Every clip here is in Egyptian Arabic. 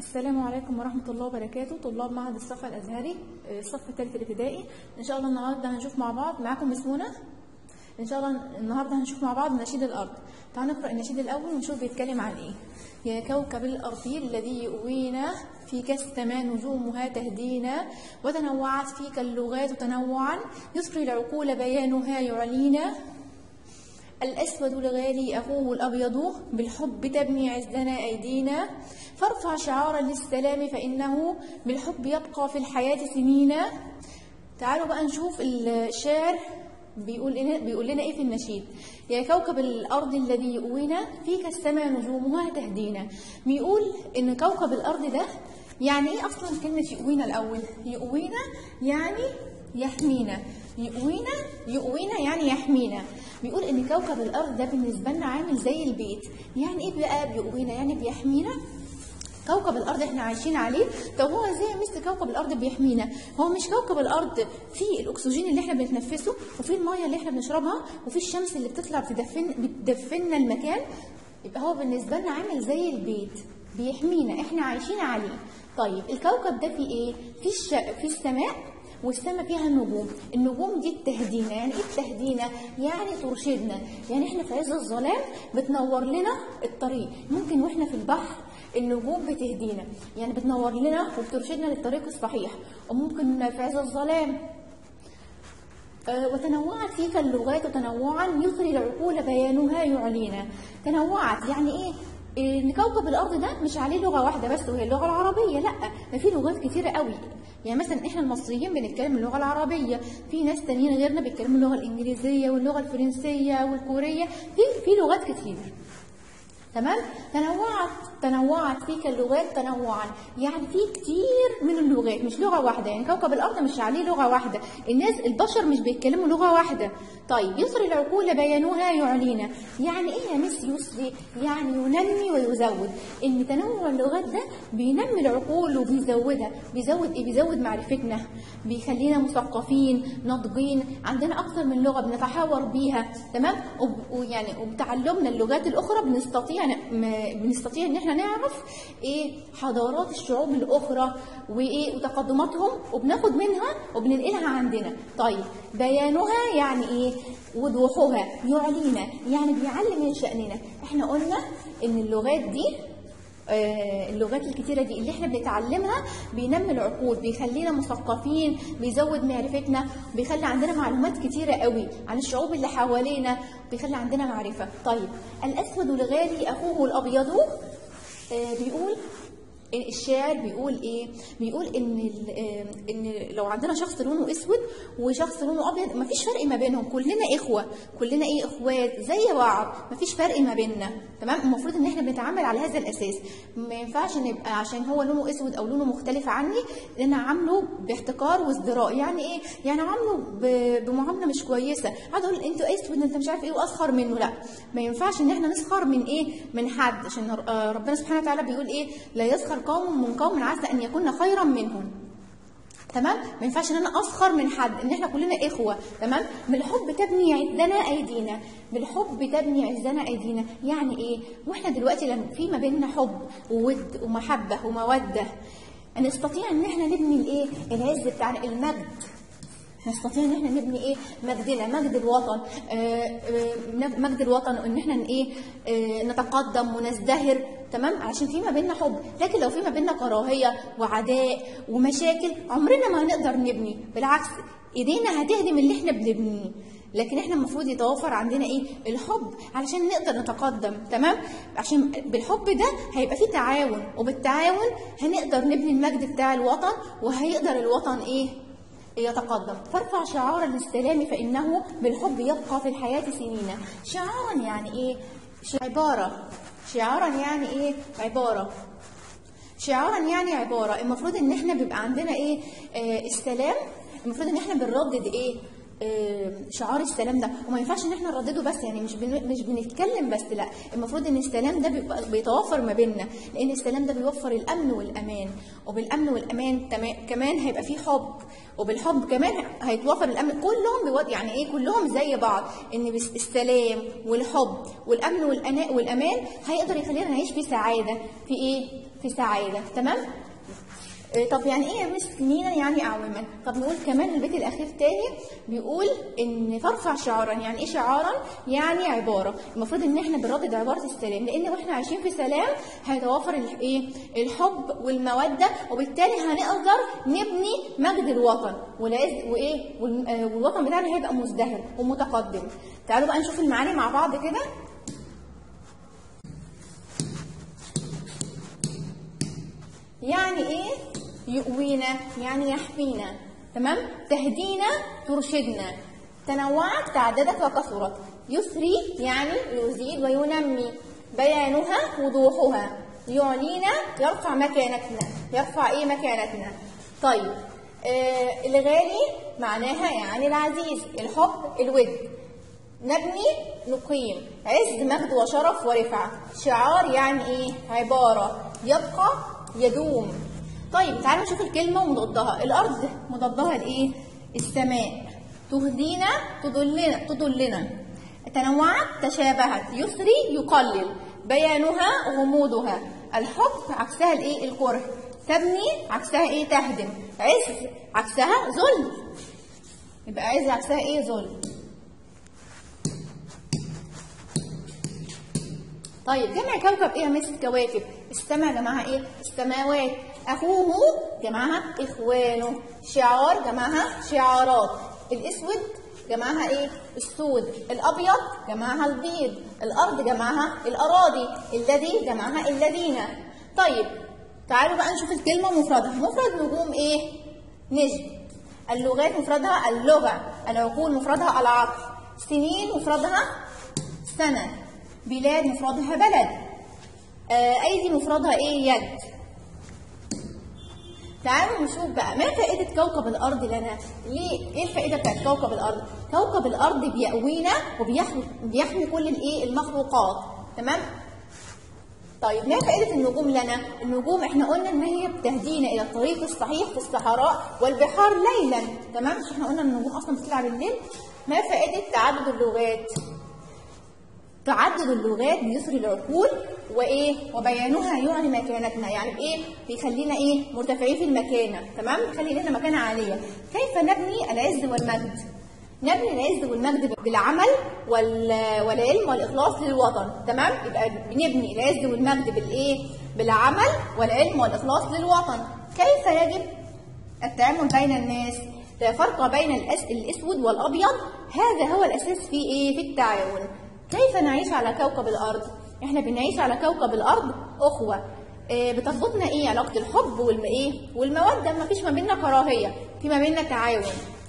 السلام عليكم ورحمة الله وبركاته طلاب معهد الصف الأزهري آه، الصف الثالث الابتدائي إن شاء الله النهاردة هنشوف مع بعض معاكم مس منى إن شاء الله النهاردة هنشوف مع بعض نشيد الأرض تعالوا نقرأ النشيد الأول ونشوف بيتكلم عن إيه يا كوكب الأرض الذي يؤوينا فيك السماء نجومها تهدينا وتنوعت فيك اللغات تنوعا يسري العقول بيانها يعلينا الأسود الغالي أخوه الأبيض بالحب تبني عزنا أيدينا فارفع شعارا للسلام فإنه بالحب يبقى في الحياة سنينا تعالوا بقى نشوف الشاعر بيقول لنا بيقول لنا ايه في النشيد يا كوكب الارض الذي يؤوينا فيك السماء نجومها تهدينا بيقول ان كوكب الارض ده يعني ايه اصلا كلمه يؤوينا الاول يؤوينا يعني يحمينا يؤوينا يؤوينا يعني يحمينا بيقول ان كوكب الارض ده بالنسبه لنا عامل زي البيت يعني ايه بقى بيؤوينا يعني بيحمينا كوكب الارض احنا عايشين عليه طب هو ازاي مثل كوكب الارض بيحمينا هو مش كوكب الارض فيه الاكسجين اللي احنا بنتنفسه وفيه الميه اللي احنا بنشربها وفيه الشمس اللي بتطلع بتدفن بتدفننا المكان يبقى هو بالنسبه لنا عامل زي البيت بيحمينا احنا عايشين عليه طيب الكوكب ده فيه ايه فيه الش... فيه السماء والسماء فيها النجوم النجوم دي التهدينا يعني ايه التهدينا يعني ترشدنا يعني احنا في عز الظلام بتنور لنا الطريق ممكن واحنا في البحر النجوم بتهدينا يعني بتنور لنا وبترشدنا للطريق الصحيح وممكن في عز الظلام آه، وتنوعت فيك اللغات تنوعا يثري العقول بيانها يعلينا تنوعت يعني ايه ان كوكب الارض ده مش عليه لغه واحده بس وهي اللغه العربيه لا ده في لغات كتيره قوي يعني مثلا احنا المصريين بنتكلم اللغه العربيه في ناس تانيين غيرنا بيتكلموا اللغه الانجليزيه واللغه الفرنسيه والكوريه في في لغات كتير تمام تنوعت تنوعت فيك اللغات تنوعا يعني في كتير من اللغات مش لغه واحده يعني كوكب الارض مش عليه لغه واحده الناس البشر مش بيتكلموا لغه واحده طيب يسري العقول بيانوها يعلينا يعني ايه يا مس يسري يعني ينمي ويزود ان تنوع اللغات ده بينمي العقول وبيزودها بيزود ايه بيزود معرفتنا بيخلينا مثقفين ناضجين عندنا اكثر من لغه بنتحاور بيها تمام وب- ويعني وبتعلمنا اللغات الاخرى بنستطيع م- بنستطيع ان احنا نعرف ايه حضارات الشعوب الاخرى وايه وتقدماتهم وبناخد منها وبننقلها عندنا طيب بيانها يعني ايه وضوحها يعلينا يعني بيعلم من شأننا احنا قلنا ان اللغات دي آه، اللغات الكتيرة دي اللي احنا بنتعلمها بينمي العقول بيخلينا مثقفين بيزود معرفتنا بيخلي عندنا معلومات كتيرة قوي عن الشعوب اللي حوالينا بيخلي عندنا معرفة طيب الأسود الغالي أخوه الأبيض آه، بيقول الشاعر بيقول ايه بيقول ان ال- آه، ان لو عندنا شخص لونه اسود وشخص لونه ابيض مفيش فرق ما بينهم كلنا اخوه كلنا ايه اخوات زي بعض مفيش فرق ما بيننا تمام المفروض ان احنا بنتعامل على هذا الاساس ما ينفعش نبقى عشان هو لونه اسود او لونه مختلف عني ان انا عامله باحتكار وازدراء يعني ايه يعني عامله ب- بمعامله مش كويسه قاعد اقول انت اسود انت مش عارف ايه واسخر منه لا ما ينفعش ان احنا نسخر من ايه من حد عشان ر- آه، ربنا سبحانه وتعالى بيقول ايه لا يسخر قوم من قوم عسى ان يكون خيرا منهم تمام ما ينفعش ان انا اسخر من حد ان احنا كلنا اخوه تمام بالحب تبني عزنا ايدينا بالحب تبني عزنا ايدينا يعني ايه واحنا دلوقتي لما في ما بيننا حب وود ومحبه وموده نستطيع ان احنا نبني الايه العز بتاعنا المجد نستطيع ان احنا نبني ايه مجدنا مجد الوطن آه، آه، مجد الوطن وان احنا ايه آه، نتقدم ونزدهر تمام عشان في ما بيننا حب لكن لو في ما بيننا كراهيه وعداء ومشاكل عمرنا ما هنقدر نبني بالعكس ايدينا هتهدم اللي احنا بنبنيه لكن احنا المفروض يتوفر عندنا ايه الحب علشان نقدر نتقدم تمام عشان بالحب ده هيبقى في تعاون وبالتعاون هنقدر نبني المجد بتاع الوطن وهيقدر الوطن ايه يتقدم فارفع شعارا للسلام فإنه بالحب يبقى في الحياة سنين شعارا يعني إيه ش- عبارة شعارا يعني إيه عبارة شعارا يعني عبارة المفروض إن إحنا بيبقى عندنا إيه آه السلام المفروض إن إحنا بنردد إيه آه، شعار السلام ده وما ينفعش ان احنا نردده بس يعني مش بن... مش بنتكلم بس لا المفروض ان السلام ده بيبقى بيتوفر ما بيننا لان السلام ده بيوفر الامن والامان وبالامن والامان تما- كمان هيبقى فيه حب وبالحب كمان هيتوفر الامن كلهم بيود يعني ايه كلهم زي بعض ان بس- السلام والحب والامن والأنا... والامان هيقدر يخلينا نعيش في سعاده في ايه في في سعاده تمام إيه طب يعني ايه مسكينا يعني اعواما طب نقول كمان البيت الاخير تاني بيقول ان ترفع شعارا يعني ايه شعارا يعني عباره المفروض ان احنا بنردد عباره السلام لان واحنا عايشين في سلام هيتوافر الايه الحب والموده وبالتالي هنقدر نبني مجد الوطن والعز وايه وال- آه، والوطن بتاعنا هيبقى مزدهر ومتقدم تعالوا بقى نشوف المعاني مع بعض كده يعني ايه يؤوينا يعني يحمينا تمام تهدينا ترشدنا تنوعت تعددت وكثرت يسري يعني يزيد وينمي بيانها وضوحها يعلينا يرفع مكانتنا يرفع ايه مكانتنا طيب آه الغالي معناها يعني العزيز الحب الود نبني نقيم عز مجد وشرف ورفعة شعار يعني ايه عبارة يبقى يدوم طيب تعالوا نشوف الكلمة ومضادها الأرض مضادها الإيه السماء تهدينا تضلنا تضلنا تنوعت تشابهت يسري يقلل بيانها غموضها الحب عكسها الإيه الكره تبني عكسها إيه تهدم عز عكسها ذل يبقى عز عكسها إيه ذل طيب جمع كوكب ايه يا مس الكواكب السماء جمعها ايه السماوات اخوه جمعها اخوانه شعار جمعها شعارات الاسود جمعها ايه السود الابيض جمعها البيض الارض جمعها الاراضي الذي جمعها الذين طيب تعالوا بقى نشوف الكلمه مفردها مفرد نجوم ايه نجم اللغات مفردها اللغه العقول مفردها العقل سنين مفردها سنه بلاد مفردها بلد آه، أيدي مفردها إيه يد تعالوا نشوف بقى ما فائدة كوكب الأرض لنا؟ ليه؟ إيه الفائدة بتاعت كوكب الأرض؟ كوكب الأرض بيأوينا وبيحمي بيحمي كل الإيه؟ المخلوقات، تمام؟ طيب ما فائدة النجوم لنا؟ النجوم احنا قلنا ان هي بتهدينا الى الطريق الصحيح في الصحراء والبحار ليلا، تمام؟ مش احنا قلنا ان النجوم اصلا بتطلع بالليل؟ ما فائدة تعدد اللغات؟ تعدد اللغات بيسري العقول وايه وبيانها يعني مكانتنا يعني بايه بيخلينا ايه مرتفعين في المكانه تمام بيخلي لنا مكانه عاليه كيف نبني العز والمجد نبني العز والمجد بالعمل وال- والعلم والاخلاص للوطن تمام يبقى بنبني العز والمجد بالايه بالعمل والعلم والاخلاص للوطن كيف يجب التعامل بين الناس لا فرق بين الأس... الاسود والابيض هذا هو الاساس في ايه في التعاون كيف نعيش على كوكب الارض احنا بنعيش على كوكب الارض اخوه إيه بتربطنا ايه علاقه الحب والايه والموده ما فيش ما بيننا كراهيه في ما بيننا تعاون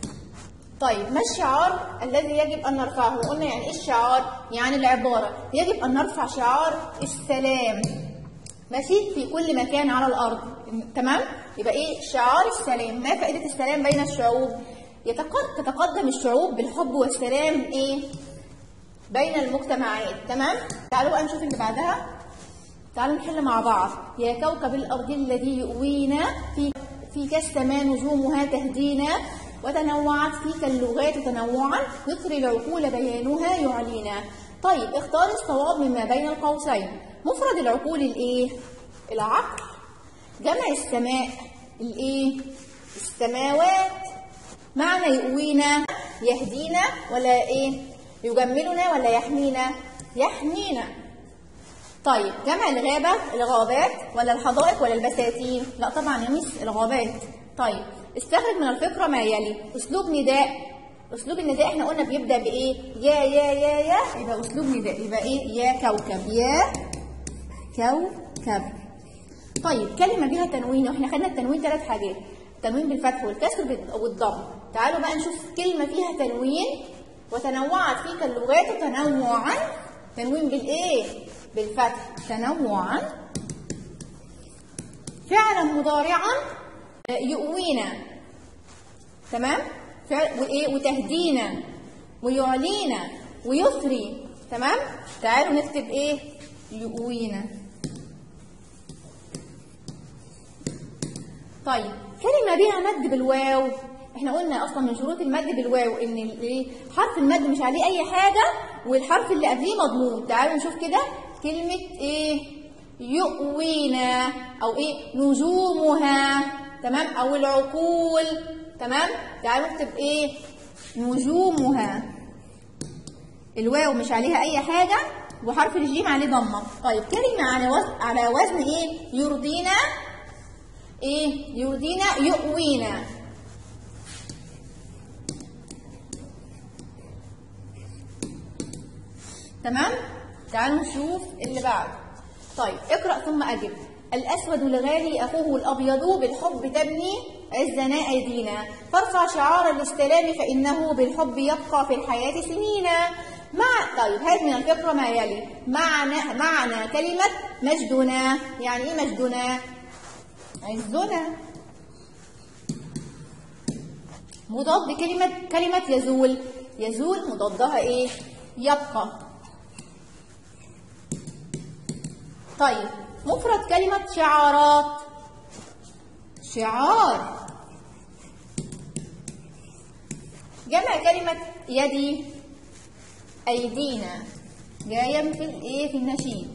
طيب ما الشعار الذي يجب ان نرفعه قلنا يعني ايه الشعار يعني العباره يجب ان نرفع شعار السلام ماشي في كل مكان على الارض تمام يبقى ايه شعار السلام ما فائده السلام بين الشعوب يتقد- تتقدم الشعوب بالحب والسلام ايه بين المجتمعات تمام تعالوا بقى نشوف اللي بعدها تعالوا نحل مع بعض يا كوكب الارض الذي يؤوينا في فيك السماء نجومها تهدينا وتنوعت فيك اللغات تنوعا يطري العقول بيانها يعلينا طيب اختار الصواب مما بين القوسين مفرد العقول الايه العقل جمع السماء الايه السماوات معنى يؤوينا يهدينا ولا ايه يجملنا ولا يحمينا يحمينا طيب جمع الغابة الغابات ولا الحدائق ولا البساتين لا طبعا يا ميس الغابات طيب استخرج من الفكرة ما يلي أسلوب نداء أسلوب النداء احنا قلنا بيبدأ بإيه يا يا يا يا يبقى أسلوب نداء يبقى إيه يا كوكب يا كوكب طيب كلمة بيها تنوين واحنا خدنا التنوين ثلاث حاجات التنوين بالفتح والكسر بال- والضم تعالوا بقى نشوف كلمة فيها تنوين وتنوعت فيك اللغات تنوعا تنوين بالايه بالفتح تنوعا فعلا مضارعا آه، يؤوينا تمام فعل وايه وتهدينا ويعلينا ويثري تمام تعالوا نكتب ايه يؤوينا طيب كلمة بيها مد بالواو احنا قلنا اصلا من شروط المد بالواو ان ال- إيه؟ حرف المد مش عليه اي حاجة والحرف اللي قبليه مضموم تعالوا نشوف كده كلمة ايه يؤوينا او ايه نجومها تمام او العقول تمام تعالوا نكتب ايه نجومها الواو مش عليها اي حاجه وحرف الجيم عليه ضمه طيب كلمه على وزن على وزن ايه يرضينا ايه يرضينا يؤوينا تمام تعالوا نشوف اللي بعد طيب اقرا ثم اجب الاسود الغالي اخوه الابيض بالحب تبني عزنا ايدينا فارفع شعار الاستلام فانه بالحب يبقى في الحياه سنينا مع طيب هات من الفقره ما يلي معنى معنى كلمه مجدنا يعني ايه مجدنا عزنا مضاد كلمه كلمه يزول يزول مضادها ايه يبقى طيب مفرد كلمة شعارات شعار جمع كلمة يدي أيدينا جاية في الإيه في النشيد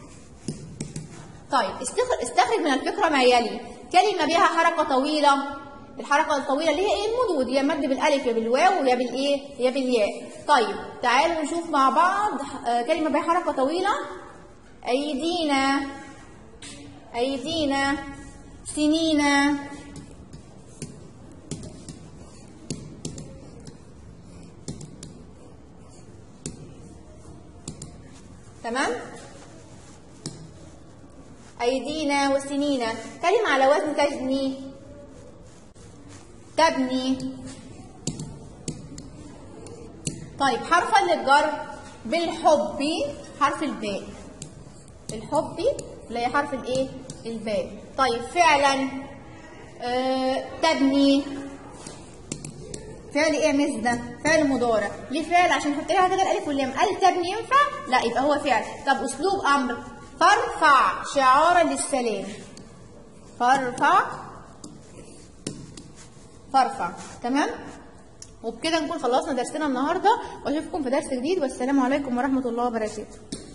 طيب استخرج, استخرج من الفكرة ما يلي كلمة بها حركة طويلة الحركة الطويلة اللي هي ايه المدود يا مد بالالف يا بالواو يا بالايه يا بالياء طيب تعالوا نشوف مع بعض آه، كلمة بها حركة طويلة أيدينا أيدينا سنينا تمام أيدينا وسنينا كلمة على وزن تجني تبني طيب حرفا للجر بالحب حرف الباء الحب اللي هي حرف الايه الباء طيب فعلا آه تبني فعل ايه يا مس ده فعل مضارع ليه فعل عشان نحط لها كده الالف واللام هل تبني ينفع لا يبقى هو فعل طب اسلوب امر فارفع شعارا للسلام فارفع فارفع تمام وبكده نكون خلصنا درسنا النهارده واشوفكم في درس جديد والسلام عليكم ورحمه الله وبركاته